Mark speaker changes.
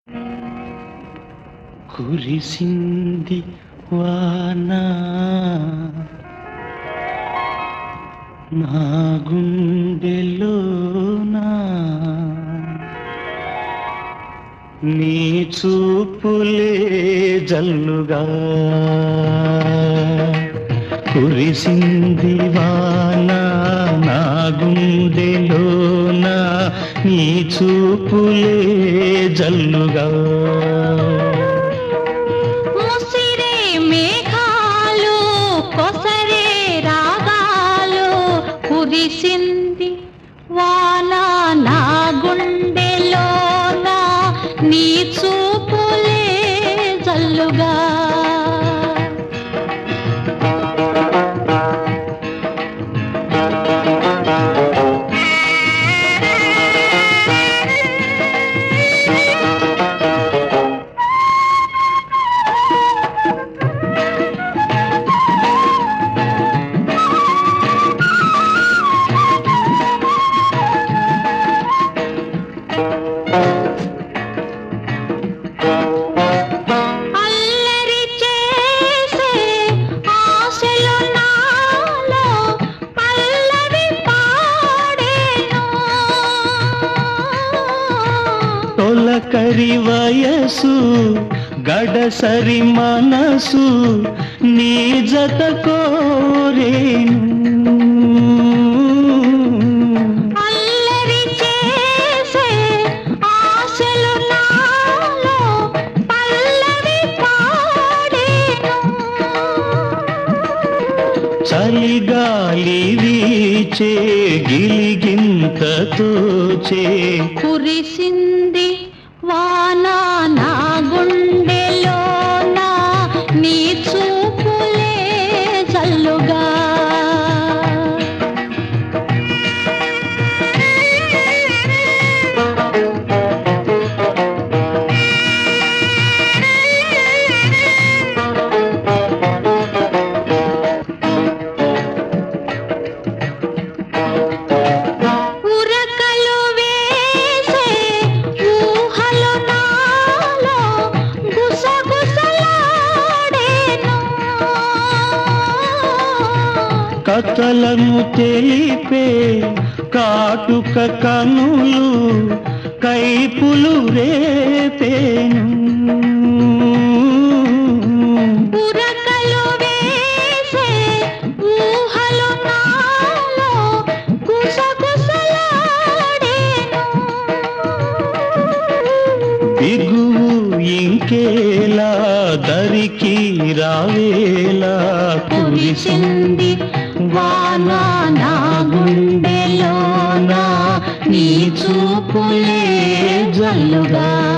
Speaker 1: కురిసింది వాన నా గుండెలోనా నీ చూపులే జల్లుగా కురిసింది వాన నా గుండెలోన నీ చూపులే జల్లుగా
Speaker 2: ముసిరే మేఘాలు కొసరే రాగాలు కురిసింది వాన నా గుండెలోన నీ చూపులే జల్లుగా అల్లరి చేసే ఆశలు నాలో పల్లవి పాడేను
Speaker 1: తొలకరి వయసు గడసరి మనసు నీ జత కోరేను
Speaker 2: అల్లరి చేసే ఆశలు నాలో పల్లవి పాడేను
Speaker 1: చలిగాలి వీచే గిలిగింతతో చే
Speaker 2: కురిసింది వాన నా గుండెలోన నీ చూపులే జల్లుగా ఉరకలు వేసే ఊహలు నాలో గుసగుసలాడేను
Speaker 1: కథలను తెలిపే కాటుక కనులు కైపులు రేపేను
Speaker 2: ఉరకలు వేసే ఊహలు నాలో గుసగుసలాడేను
Speaker 1: బిగువు ఇంకేలా దరికి రావేలా కురిసింది
Speaker 2: వాన నా గుండెలోన నీ చూపులే జల్లుగా